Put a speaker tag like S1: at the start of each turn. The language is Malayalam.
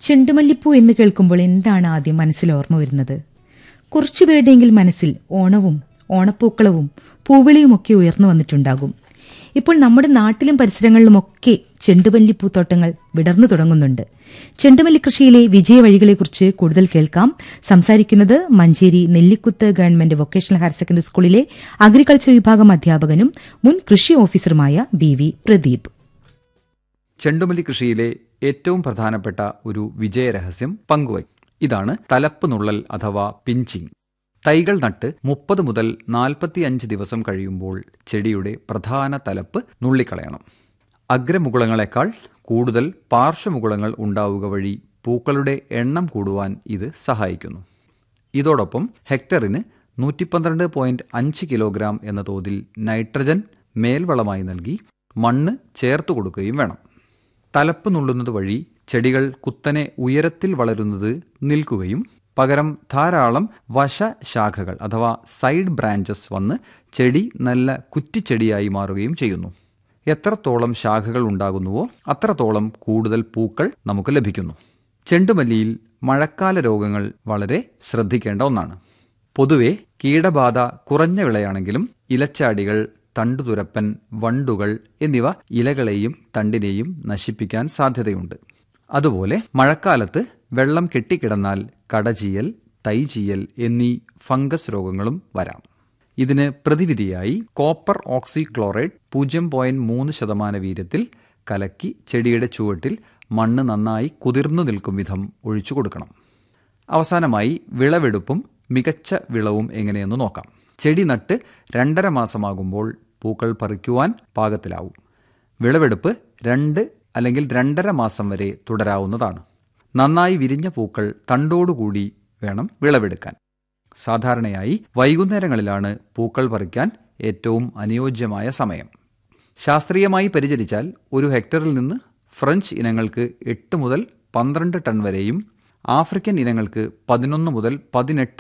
S1: ചെണ്ടുമല്ലിപ്പൂ എന്ന് കേൾക്കുമ്പോൾ എന്താണ് ആദ്യം മനസ്സിൽ ഓർമ്മ വരുന്നത് കുറച്ചുപേരുടെയെങ്കിലും മനസ്സിൽ ഓണവും ഓണപ്പൂക്കളവും പൂവിളിയുമൊക്കെ ഉയർന്നു വന്നിട്ടുണ്ടാകും ഇപ്പോൾ നമ്മുടെ നാട്ടിലും പരിസരങ്ങളിലുമൊക്കെ ചെണ്ടുമല്ലിപ്പൂത്തോട്ടങ്ങൾ വിടർന്നു തുടങ്ങുന്നുണ്ട് ചെണ്ടുമല്ലി കൃഷിയിലെ വിജയവഴികളെക്കുറിച്ച് കൂടുതൽ കേൾക്കാം സംസാരിക്കുന്നത് Manjeri Nellikuthu government vocational higher secondary സ്കൂളിലെ അഗ്രികൾച്ചർ വിഭാഗം അധ്യാപകനും മുൻ കൃഷി ഓഫീസറുമായ ബി വി പ്രദീപ്
S2: ചെണ്ടുമല്ലി കൃഷിയിലെ ഏറ്റവും പ്രധാനപ്പെട്ട ഒരു വിജയരഹസ്യം പങ്കുവയ്ക്കും ഇതാണ് തലപ്പ് നുള്ളൽ അഥവാ പിഞ്ചിങ് തൈകൾ നട്ട് മുപ്പത് മുതൽ നാൽപ്പത്തിയഞ്ച് ദിവസം കഴിയുമ്പോൾ ചെടിയുടെ പ്രധാന തലപ്പ് നുള്ളിക്കളയണം അഗ്രമുകുളങ്ങളെക്കാൾ കൂടുതൽ പാർശ്വമുകുളങ്ങൾ ഉണ്ടാവുക വഴി പൂക്കളുടെ എണ്ണം കൂടുവാൻ ഇത് സഹായിക്കുന്നു ഇതോടൊപ്പം ഹെക്ടറിന് നൂറ്റി പന്ത്രണ്ട് പോയിന്റ് അഞ്ച് കിലോഗ്രാം എന്ന തോതിൽ നൈട്രജൻ മേൽവളമായി നൽകി മണ്ണ് ചേർത്തു കൊടുക്കുകയും വേണം തലപ്പ് നുള്ളുന്നത് വഴി ചെടികൾ കുത്തനെ ഉയരത്തിൽ വളരുന്നത് നിൽക്കുകയും പകരം ധാരാളം വശശാഖകൾ അഥവാ സൈഡ് ബ്രാഞ്ചസ് വന്ന് ചെടി നല്ല കുറ്റിച്ചെടിയായി മാറുകയും ചെയ്യുന്നു എത്രത്തോളം ശാഖകൾ ഉണ്ടാകുന്നുവോ അത്രത്തോളം കൂടുതൽ പൂക്കൾ നമുക്ക് ലഭിക്കുന്നു ചെണ്ടുമല്ലിയിൽ മഴക്കാല രോഗങ്ങൾ വളരെ ശ്രദ്ധിക്കേണ്ട ഒന്നാണ് പൊതുവെ കീടബാധ കുറഞ്ഞ വിളയാണെങ്കിലും ഇലച്ചാടികൾ തണ്ടുതുരപ്പൻ വണ്ടുകൾ എന്നിവ ഇലകളെയും തണ്ടിനെയും നശിപ്പിക്കാൻ സാധ്യതയുണ്ട് അതുപോലെ മഴക്കാലത്ത് വെള്ളം കെട്ടിക്കിടന്നാൽ കടചീയൽ തൈചീയൽ എന്നീ ഫംഗസ് രോഗങ്ങളും വരാം ഇതിന് പ്രതിവിധിയായി കോപ്പർ ഓക്സിക്ലോറൈഡ് പൂജ്യം പോയിന്റ് മൂന്ന് ശതമാന വീര്യത്തിൽ കലക്കി ചെടിയുടെ ചുവട്ടിൽ മണ്ണ് നന്നായി കുതിർന്നു നിൽക്കും വിധം ഒഴിച്ചു കൊടുക്കണം അവസാനമായി വിളവെടുപ്പും മികച്ച വിളവും എങ്ങനെയെന്ന് നോക്കാം ചെടി നട്ട് രണ്ടര മാസമാകുമ്പോൾ പൂക്കൾ പറിക്കുവാൻ പാകത്തിലാവും വിളവെടുപ്പ് രണ്ട് അല്ലെങ്കിൽ രണ്ടര മാസം വരെ തുടരാവുന്നതാണ് നന്നായി വിരിഞ്ഞ പൂക്കൾ തണ്ടോടുകൂടി വേണം വിളവെടുക്കാൻ സാധാരണയായി വൈകുന്നേരങ്ങളിലാണ് പൂക്കൾ പറിക്കാൻ ഏറ്റവും അനുയോജ്യമായ സമയം ശാസ്ത്രീയമായി പരിചരിച്ചാൽ ഒരു ഹെക്ടറിൽ നിന്ന് ഫ്രഞ്ച് ഇനങ്ങൾക്ക് എട്ട് മുതൽ പന്ത്രണ്ട് ടൺ വരെയും ആഫ്രിക്കൻ ഇനങ്ങൾക്ക് പതിനൊന്ന് മുതൽ പതിനെട്ട്